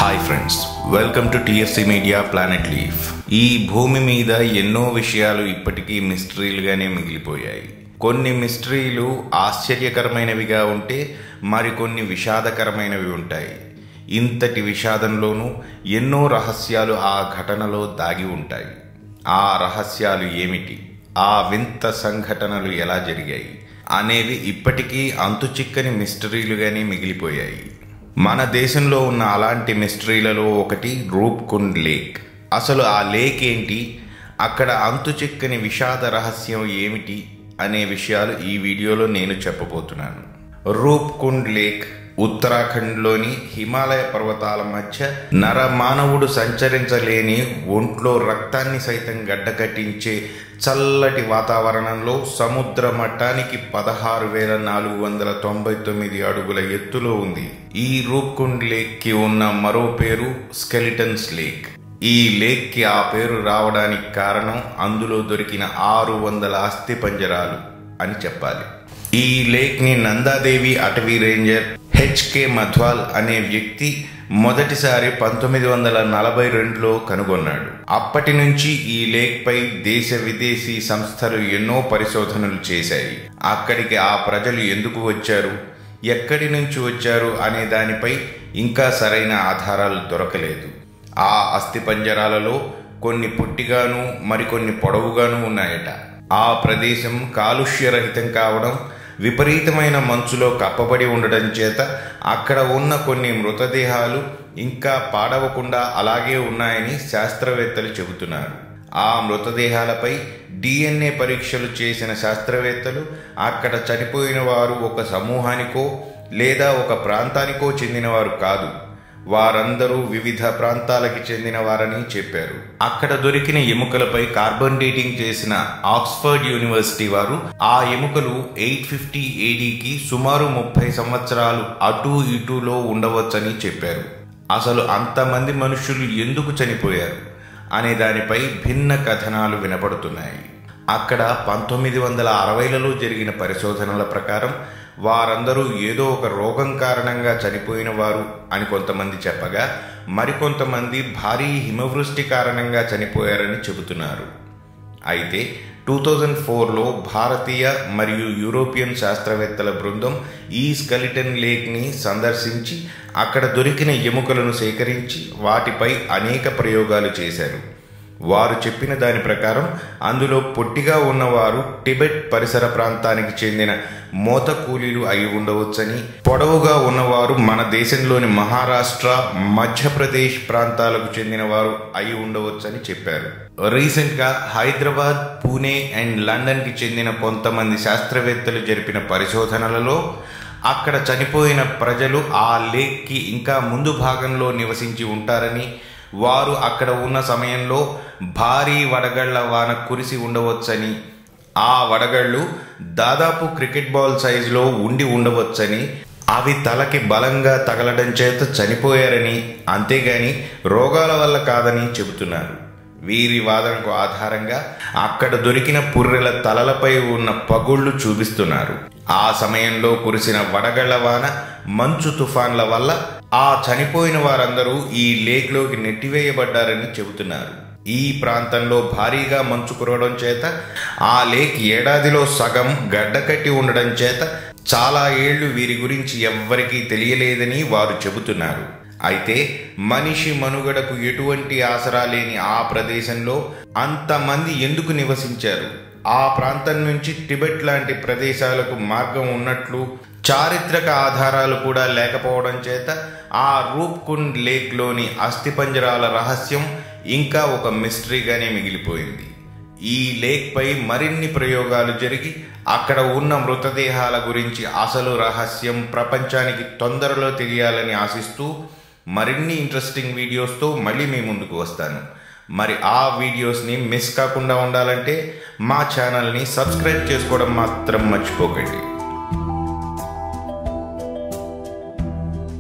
hi friends welcome to TFC media planet leaf ఈ భూమి మీద ఎన్నో విషయాలు ఇప్పటికీ మిస్టరీలుగానే మిగిలిపోయాయి కొన్ని మిస్టరీలు ఆశ్చర్యకరమైనవిగా ఉంటే మరికొన్ని విషాదకరమైనవి ఉంటాయి ఇంతటి విషాదంలోనూ ఎన్నో రహస్యాలు ఆ ఘటనలో దాగి ఉంటాయి ఆ రహస్యాలు ఏమిటి ఆ వింత సంఘటనలు ఎలా జరిగాయి అనేవి ఇప్పటికీ అంతుచిక్కని మిస్టరీలుగానే మిగిలిపోయాయి మన దేశంలో ఉన్న అలాంటి మిస్టరీలలో ఒకటి రూప్కుండ్ లేక్ అసలు ఆ లేక్ ఏంటి అక్కడ అంతుచిక్కని విషాద రహస్యం ఏమిటి అనే విషయాలు ఈ వీడియోలో నేను చెప్పబోతున్నాను రూప్కుండ్ లేక్ ఉత్తరాఖండ్లోని హిమాలయ పర్వతాల మధ్య నర మానవుడు సంచరించలేని ఒంట్లో రక్తాన్ని సైతం గడ్డకట్టించే చల్లటి వాతావరణంలో సముద్ర మట్టానికి పదహారు వేల నాలుగు వందల తొంభై తొమ్మిది అడుగుల ఎత్తులో ఉంది ఈ రూప్కుండ్ లేక్కి ఉన్న మరో పేరు స్కెలిటన్స్ లేక్ ఈ లేక్కి ఆ పేరు రావడానికి కారణం అందులో దొరికిన ఆరు వందల అస్థి పంజరాలు అని చెప్పాలి ఈ లేక్ని నందాదేవి అటవీ రేంజర్ హెచ్కే మధ్వాల్ అనే వ్యక్తి మొదటిసారి పంతొమ్మిది వందల నలభై రెండులో కనుగొన్నాడు అప్పటి నుంచి ఈ లేక్ పై దేశ విదేశీ సంస్థలు ఎన్నో పరిశోధనలు చేశాయి అక్కడికి ఆ ప్రజలు ఎందుకు వచ్చారు ఎక్కడి నుంచి వచ్చారు అనే దానిపై ఇంకా సరైన ఆధారాలు దొరకలేదు ఆ అస్థిపంజరాలలో కొన్ని పొట్టిగాను మరికొన్ని పొడవుగాను ఉన్నాయట ఆ ప్రదేశం కాలుష్యరహితం కావడం విపరీతమైన మంచులో కప్పబడి ఉండడం చేత అక్కడ ఉన్న కొన్ని మృతదేహాలు ఇంకా పాడవకుండా అలాగే ఉన్నాయని శాస్త్రవేత్తలు చెబుతున్నారు ఆ మృతదేహాలపై డిఎన్ఏ పరీక్షలు చేసిన శాస్త్రవేత్తలు అక్కడ చనిపోయిన వారు ఒక సమూహానికో లేదా ఒక ప్రాంతానికో చెందినవారు కాదు వారందరూ వివిధ ప్రాంతాలకి చెందిన వారని చెప్పారు అక్కడ దొరికిన ఎముకలపై కార్బన్ డేటింగ్ చేసిన ఆక్స్ఫర్డ్ యూనివర్సిటీ వారు ఆ ఎముకలు ఎయిట్ ఫిఫ్టీ ఏడీకి సుమారు ముప్పై సంవత్సరాలు అటు ఇటులో ఉండవచ్చని చెప్పారు అసలు అంతమంది మనుషులు ఎందుకు చనిపోయారు అనే దానిపై భిన్న కథనాలు వినపడుతున్నాయి అక్కడ పంతొమ్మిది వందల అరవైలలో జరిగిన పరిశోధనల ప్రకారం వారందరూ ఏదో ఒక రోగం కారణంగా చనిపోయిన వారు అని కొంతమంది చెప్పగా మరికొంతమంది భారీ హిమవృష్టి కారణంగా చనిపోయారని చెబుతున్నారు అయితే టూ థౌజండ్ ఫోర్లో భారతీయ మరియు యూరోపియన్ శాస్త్రవేత్తల బృందం ఈ స్కెలిటన్ లేక్ని సందర్శించి అక్కడ దొరికిన ఎముకలను సేకరించి వాటిపై అనేక ప్రయోగాలు చేశారు వారు చెప్పిన దాని ప్రకారం అందులో పొట్టిగా ఉన్నవారు టిబెట్ పరిసర ప్రాంతానికి చెందిన మోత కూలీలు అయి ఉండవచ్చని పొడవుగా ఉన్నవారు మన దేశంలోని మహారాష్ట్ర మధ్యప్రదేశ్ ప్రాంతాలకు చెందిన వారు అయి ఉండవచ్చని చెప్పారు రీసెంట్గా హైదరాబాద్ పూణే అండ్ లండన్కి చెందిన కొంతమంది శాస్త్రవేత్తలు జరిపిన పరిశోధనలలో అక్కడ చనిపోయిన ప్రజలు ఆ లేక్కి ఇంకా ముందు భాగంలో నివసించి ఉంటారని వారు అక్కడ ఉన్న సమయంలో భారీ వడగళ్ల వాన కురిసి ఉండవచ్చని ఆ వడగళ్ళు దాదాపు క్రికెట్ బాల్ సైజులో ఉండి ఉండవచ్చని అవి తలకి బలంగా తగలడం చేత చనిపోయారని అంతేగాని రోగాల వల్ల కాదని చెబుతున్నారు వీరి వాదనకు ఆధారంగా అక్కడ దొరికిన పుర్రెల తలలపై ఉన్న పగుళ్లు చూపిస్తున్నారు ఆ సమయంలో కురిసిన వడగళ్ల వాన మంచు తుఫాన్ల వల్ల ఆ చనిపోయిన వారందరూ ఈ లేక్లోకి నెట్టివేయబడ్డారని చెబుతున్నారు ఈ ప్రాంతంలో భారీగా మంచు కురవడం చేత ఆ లేక్ ఏడాదిలో సగం గడ్డకట్టి ఉండడం చేత చాలా ఏళ్లు వీరి గురించి ఎవ్వరికీ తెలియలేదని వారు చెబుతున్నారు అయితే మనిషి మనుగడకు ఎటువంటి ఆసరా లేని ఆ ప్రదేశంలో అంతమంది ఎందుకు నివసించారు ఆ ప్రాంతం నుంచి టిబెట్ లాంటి ప్రదేశాలకు మార్గం ఉన్నట్లు చారిత్రక ఆధారాలు కూడా లేకపోవడం చేత ఆ రూప్కుండ్ లేక్లోని అస్థిపంజరాల రహస్యం ఇంకా ఒక మిస్టరీగానే మిగిలిపోయింది ఈ లేక్పై మరిన్ని ప్రయోగాలు జరిగి అక్కడ ఉన్న మృతదేహాల గురించి అసలు రహస్యం ప్రపంచానికి తొందరలో తెలియాలని ఆశిస్తూ మరిన్ని ఇంట్రెస్టింగ్ వీడియోస్తో మళ్ళీ మీ ముందుకు వస్తాను మరి ఆ వీడియోస్ని మిస్ కాకుండా ఉండాలంటే మా ఛానల్ని సబ్స్క్రైబ్ చేసుకోవడం మాత్రం మర్చిపోకండి